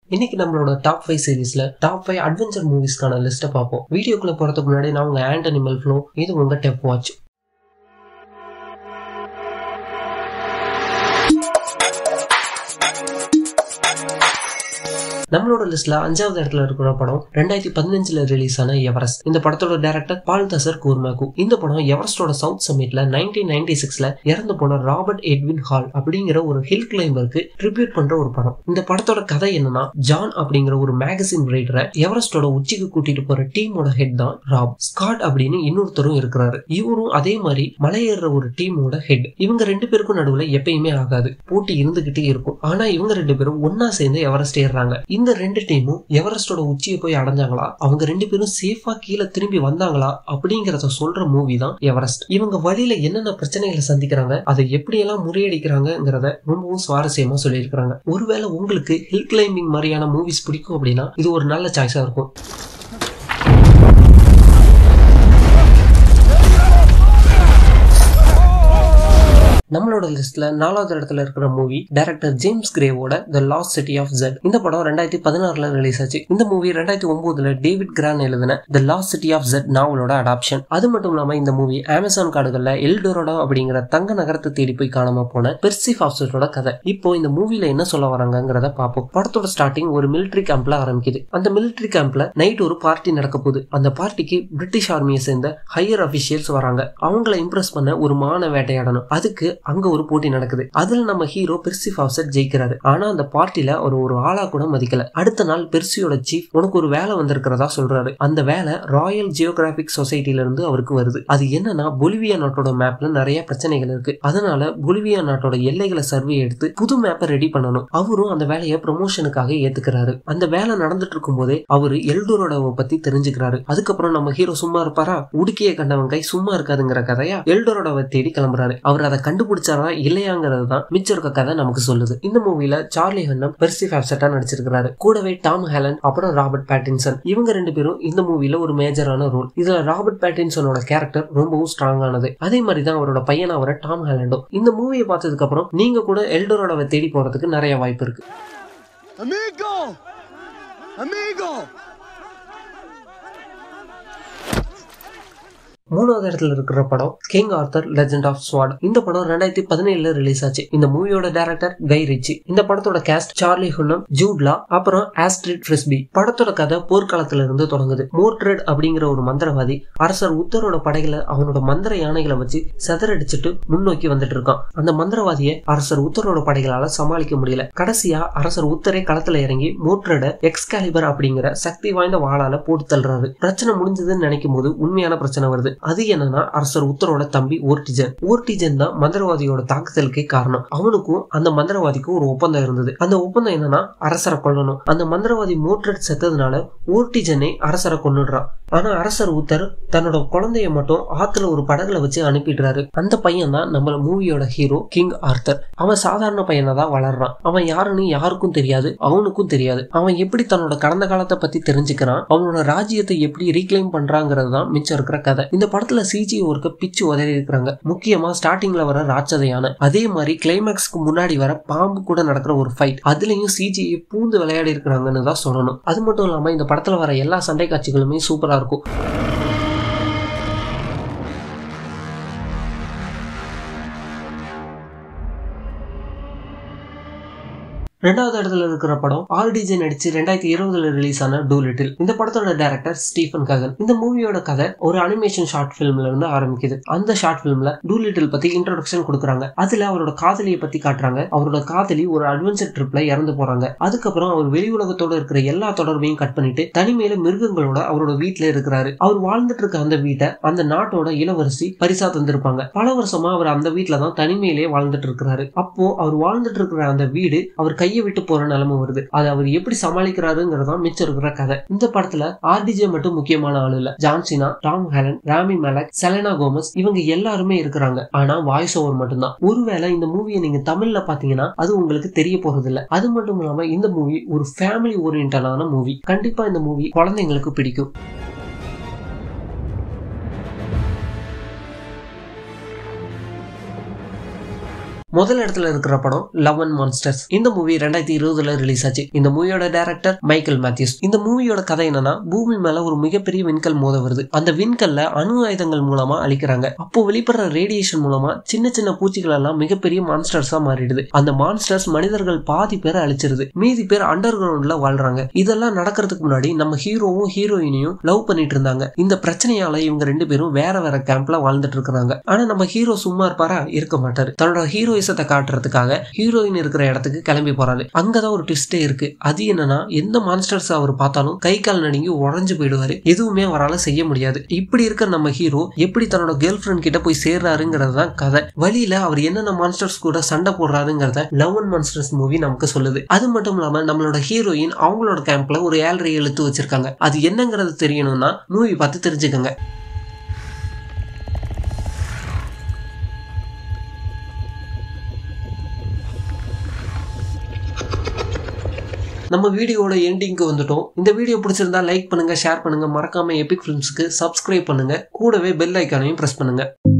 இன்னைக்கு நம்மளோட top five சீரீஸ்ல டாப் ஃபைவ் அட்வென்ச்சர் மூவிஸ்க்கான லிஸ்ட்டை பார்ப்போம் வீடியோக்குள்ள போறதுக்கு முன்னாடி நான் உங்க ஆண்டனி மெல்ஃப்ளோ இது உங்க டெப் வாட்ச் நம்மளோட லிஸ்ட்ல அஞ்சாவது இடத்துல இருக்கிற படம் ரெண்டாயிரத்தி பதினஞ்சுல ரிலீஸ் ஆன எவரெஸ்ட் இந்த படத்தோட டைரக்டர் பால் தசர் கூர்மேகு இந்த படம் எவரெஸ்டோட சவுத் சமிட்ல நைன்டீன் நைன்டி சிக்ஸ்ல இறந்து போன ராபர்ட் எட்வின் ஹால் அப்படிங்கிற ஒரு ஹில் கிளைம்பருக்கு ட்ரிபியூட் பண்ற ஒரு படம் இந்த படத்தோட கதை என்னன்னா ஜான் அப்படிங்கிற ஒரு மேகசின் ரைட்டரை எவரெஸ்டோட உச்சிக்கு கூட்டிட்டு போற டீமோட ஹெட் தான் ராப் ஸ்காட் அப்படின்னு இன்னொருத்தரும் இருக்கிறாரு இவரும் அதே மாதிரி மலையேற ஒரு டீமோட ஹெட் இவங்க ரெண்டு பேருக்கும் நடுவுல எப்பயுமே ஆகாது போட்டி இருந்துகிட்டே இருக்கும் ஆனா இவங்க ரெண்டு பேரும் ஒன்னா சேர்ந்து எவரெஸ்ட் ஏறுறாங்க இந்த ரெண்டு டீமும் எவரெஸ்டோட உச்சியை போய் அடைஞ்சாங்களா அவங்க ரெண்டு பேரும் சேஃபா கீழே திரும்பி வந்தாங்களா அப்படிங்கறத சொல்ற மூவி தான் எவரெஸ்ட் இவங்க வழியில என்னென்ன பிரச்சனைகளை சந்திக்கிறாங்க அதை எப்படியெல்லாம் முறியடிக்கிறாங்கிறத ரொம்பவும் சுவாரஸ்யமா சொல்லியிருக்கிறாங்க ஒருவேளை உங்களுக்கு ஹில் கிளைம்பிங் மாதிரியான மூவிஸ் பிடிக்கும் அப்படின்னா இது ஒரு நல்ல சாய்ஸா இருக்கும் நம்மளோட லிஸ்ட்ல நாலாவது இடத்துல இருக்கிற மூவி டைரக்டர் ஜேம்ஸ் கிரேவோட the lost city of Z இந்த படம் ரெண்டாயிரத்தி பதினாறுல ரிலீஸ் ஆச்சு இந்த மூவி ரெண்டாயிரத்தி ஒன்பதுல டேவிட் கிரான் எழுதின the lost city of Z நாவலோட அடாப்ஷன் அது மட்டும் இல்லாம இந்த மூவி அமேசான் காடுகள்ல எல்டோரோடா அப்படிங்கிற தங்க நகரத்தை தேடி போய் காணாம போன பெர்சி ஃபாப்ஸரோட கதை இப்போ இந்த மூவில என்ன சொல்ல வராங்கிறத பார்ப்போம் படத்தோட ஸ்டார்டிங் ஒரு மிலிட்டரி கேம்ப்ல ஆரம்பிக்குது அந்த மிலிட்டரி கேம்ப்ல நைட் ஒரு பார்ட்டி நடக்க போகுது அந்த பார்ட்டிக்கு பிரிட்டிஷ் ஆர்மியை சேர்ந்த ஹையர் அபிஷியல்ஸ் வராங்க அவங்கள இம்ப்ரெஸ் பண்ண ஒரு மான வேட்டையாடணும் அதுக்கு அங்க ஒரு போட்டி நடக்குது அதுல நம்ம ஹீரோ பெர்சி ஃபாப்சர் ஜெயிக்கிறாரு ஆனா அந்த பார்ட்டில ஒரு ஒரு ஆளா கூட மதிக்கல அடுத்த நாள் பெர்சியோட சீஃப் உனக்கு ஒரு வேலை வந்திருக்கிறதா சொல்றாரு அந்த வேலை ராயல் ஜியோகிராபிக் சொசைட்டில இருந்து அவருக்கு வருது அது என்னன்னா பொலிவியா நாட்டோட மேப்ல நிறைய பிரச்சனைகள் இருக்கு அதனால பொலிவியா நாட்டோட எல்லைகளை சர்வே எடுத்து புது மேப்பை ரெடி பண்ணணும் அவரும் அந்த வேலையை ப்ரொமோஷனுக்காக ஏத்துக்கிறாரு அந்த வேலை நடந்துட்டு இருக்கும் போதே அவரு எல்டோரோடாவை பத்தி தெரிஞ்சுக்கிறாரு அதுக்கப்புறம் நம்ம ஹீரோ சும்மா இருப்பாரா உடுக்கிய கண்டவன் கை சும்மா இருக்காதுங்கிற கதையா எல்டோரோடாவை தேடி கிளம்புறாரு அவர் அதை கண்டுபிடிச்சாரா இல்லையாங்கிறது தான் மிச்சம் இருக்க கதை நமக்கு சொல்லுது இந்த மூவில சார்லி ஹன்னம் பெர்சி ஃபேப்செட்டா நடிச்சிருக்காரு கூடவே டாம் ஹேலன் அப்புறம் ராபர்ட் பேட்டின்சன் இவங்க ரெண்டு பேரும் இந்த மூவில ஒரு மேஜரான ரோல் இதுல ராபர்ட் பேட்டின்சனோட கேரக்டர் ரொம்பவும் ஸ்ட்ராங்கானது அதே மாதிரி தான் அவரோட பையனா வர டாம் ஹேலண்டும் இந்த மூவியை பார்த்ததுக்கு அப்புறம் நீங்க கூட எல்டோரோடாவை தேடி போறதுக்கு நிறைய வாய்ப்பு இருக்கு Amigo! Amigo! மூணாவது இடத்துல இருக்கிற படம் King Arthur legend of sword இந்த படம் ரெண்டாயிரத்தி பதினேழுல ரிலீஸ் ஆச்சு இந்த மூவியோட டைரக்டர் கை ரிச்சி இந்த படத்தோட கேஸ்ட் சார்லி ஹுன்னம் ஜூட்லா அப்புறம் ஆஸ்ட்ரிட் ஃபிரிஸ்பி படத்தோட கதை போர்க்காலத்துல இருந்து தொடங்குது மோர்ட்ரெட் அப்படிங்கிற ஒரு மந்திரவாதி அரசர் உத்தரோட படைகளை அவனோட மந்திர யானைகளை வச்சு செதறடிச்சிட்டு முன்னோக்கி வந்துட்டு இருக்கான் அந்த மந்திரவாதியை அரசர் உத்தரோட படைகளால சமாளிக்க முடியல கடைசியா அரசர் உத்தரே களத்துல இறங்கி மோட்ரட எக்ஸ்காலிபர் அப்படிங்கிற சக்தி வாய்ந்த வாளால போட்டு தள்ளுறாரு பிரச்சனை முடிஞ்சதுன்னு நினைக்கும் போது உண்மையான பிரச்சனை வருது அது என்னன்னா அரசர் உத்தரோட தம்பி ஓர்டிஜன் ஓர்டிஜன் தான் மந்திரவாதியோட தாக்குதலுக்கே காரணம் அவனுக்கும் அந்த மந்திரவாதிக்கும் ஒரு ஒப்பந்தம் இருந்தது அந்த ஒப்பந்தம் என்னன்னா அரசரை கொல்லணும் அந்த மந்திரவாதி மோட்ரட் செத்ததுனால ஓர்டிஜனை அரசரை கொன்னுடுறான் ஆனா அரசர் உத்தர் தன்னோட குழந்தைய மட்டும் ஆத்துல ஒரு படகுல வச்சு அனுப்பிடுறாரு அந்த பையன் தான் நம்ம மூவியோட ஹீரோ கிங் ஆர்த்தர் அவன் சாதாரண பையனை தான் வளர்றான் அவன் யாருன்னு யாருக்கும் தெரியாது அவனுக்கும் தெரியாது அவன் எப்படி தன்னோட கடந்த காலத்தை பத்தி தெரிஞ்சுக்கிறான் அவனோட ராஜ்யத்தை எப்படி ரீக்ளைம் பண்றாங்கிறது தான் மிச்சம் இருக்கிற கதை இந்த படத்துல சிஜி ஒர்க்க பிச்சு உதறி இருக்கிறாங்க முக்கியமா ஸ்டார்டிங்ல வர ராட்சதையான அதே மாதிரி கிளைமேக்ஸ்க்கு முன்னாடி வர பாம்பு கூட நடக்கிற ஒரு ஃபைட் அதுலயும் சிஜி பூந்து விளையாடி இருக்கிறாங்கன்னு தான் சொல்லணும் அது மட்டும் இல்லாம இந்த படத்துல வர எல்லா சண்டை காட்சிகளுமே சூப்பரா இருக்கும் ரெண்டாவது இடத்துல இருக்கிற படம் ஆர்டிஜே நடிச்சு ரெண்டாயிரத்தி இருபதுல ரிலீஸ் ஆன டூ லிட்டில் இந்த படத்தோட டைரக்டர் ஸ்டீஃபன் ககன் இந்த மூவியோட கதை ஒரு அனிமேஷன் ஷார்ட் பிலிம்ல இருந்து ஆரம்பிக்குது அந்த ஷார்ட் பிலிம்ல டூ லிட்டில் பத்தி இன்ட்ரோடக்ஷன் கொடுக்குறாங்க அதுல அவரோட காதலியை பத்தி காட்டுறாங்க அவரோட காதலி ஒரு அட்வென்ச்சர் ட்ரிப்ல இறந்து போறாங்க அதுக்கப்புறம் அவர் வெளி உலகத்தோட இருக்கிற எல்லா தொடர்பையும் கட் பண்ணிட்டு தனிமையில மிருகங்களோட அவரோட வீட்டுல இருக்கிறாரு அவர் வாழ்ந்துட்டு இருக்க அந்த வீட்டை அந்த நாட்டோட இளவரசி பரிசா தந்திருப்பாங்க பல வருஷமா அவர் அந்த வீட்டுல தான் தனிமையிலேயே வாழ்ந்துட்டு இருக்கிறாரு அப்போ அவர் வாழ்ந்துட்டு இருக்கிற அந்த வீடு அவர் கையை விட்டு போற நிலைமை வருது அதை அவர் எப்படி சமாளிக்கிறாருங்கிறதான் மிச்சம் இருக்கிற கதை இந்த படத்துல ஆர்டிஜே மட்டும் முக்கியமான ஆளு இல்ல John Cena Tom Holland Rami Malek Selena Gomez இவங்க எல்லாருமே இருக்கிறாங்க ஆனா வாய்ஸ் ஓவர் மட்டும்தான் ஒருவேளை இந்த மூவியை நீங்க தமிழ்ல பாத்தீங்கன்னா அது உங்களுக்கு தெரிய போறது இல்ல அது மட்டும் இல்லாம இந்த மூவி ஒரு ஃபேமிலி ஓரியன்டான மூவி கண்டிப்பா இந்த மூவி குழந்தைங்களுக்கு பிடிக்கும் முதல் இடத்துல இருக்கிற படம் லவ் அண்ட் மான்ஸ்டர்ஸ் இந்த மூவி ரெண்டாயிரத்தி இருபதுல ரிலீஸ் ஆச்சு இந்த மூவியோட டைரக்டர் மைக்கேல் மேத்யூஸ் இந்த மூவியோட கதை என்னன்னா பூமி மேல ஒரு மிகப்பெரிய விண்கல் மோத வருது அந்த விண்கல்ல அணு ஆயுதங்கள் மூலமா அழிக்கிறாங்க அப்போ வெளிப்படுற ரேடியேஷன் மூலமா சின்ன சின்ன பூச்சிகள் எல்லாம் மிகப்பெரிய மான்ஸ்டர்ஸா மாறிடுது அந்த மான்ஸ்டர்ஸ் மனிதர்கள் பாதி பேரை அழிச்சிருது மீதி பேர் அண்டர் கிரவுண்ட்ல வாழ்றாங்க இதெல்லாம் நடக்கிறதுக்கு முன்னாடி நம்ம ஹீரோவும் ஹீரோயினையும் லவ் பண்ணிட்டு இருந்தாங்க இந்த பிரச்சனையால இவங்க ரெண்டு பேரும் வேற வேற கேம்ப்ல வாழ்ந்துட்டு இருக்காங்க ஆனா நம்ம ஹீரோ சும்மா இருப்பாரா இருக்க மாட்டாரு தன்னோட ஹீரோயிசத்தை காட்டுறதுக்காக ஹீரோயின் இருக்கிற இடத்துக்கு கிளம்பி போறாரு அங்கதான் ஒரு ட்விஸ்டே இருக்கு அது என்னன்னா எந்த மான்ஸ்டர்ஸ் அவர் பார்த்தாலும் கை கால் நடுங்கி உடஞ்சு போயிடுவாரு எதுவுமே அவரால் செய்ய முடியாது இப்படி இருக்கிற நம்ம ஹீரோ எப்படி தன்னோட கேர்ள் ஃப்ரெண்ட் கிட்ட போய் சேர்றாருங்கிறது தான் கதை வழியில அவர் என்னென்ன மான்ஸ்டர்ஸ் கூட சண்டை போடுறாருங்கிறத லவ் அண்ட் மான்ஸ்டர்ஸ் மூவி நமக்கு சொல்லுது அது மட்டும் இல்லாம நம்மளோட ஹீரோயின் அவங்களோட கேம்ப்ல ஒரு ஏழரை எழுத்து வச்சிருக்காங்க அது என்னங்கிறது தெரியணும்னா மூவி பார்த்து தெரிஞ்சுக்கோங்க நம்ம வீடியோட எண்டிங்க்கு வந்துட்டோம் இந்த வீடியோ பிடிச்சிருந்தா லைக் பண்ணுங்க ஷேர் பண்ணுங்க மறக்காம எபிக் ஃபிலிம்ஸ்க்கு சப்ஸ்கிரைப் பண்ணுங்க கூடவே பெல் ஐக்கானையும் பிரஸ் பண்ணுங்க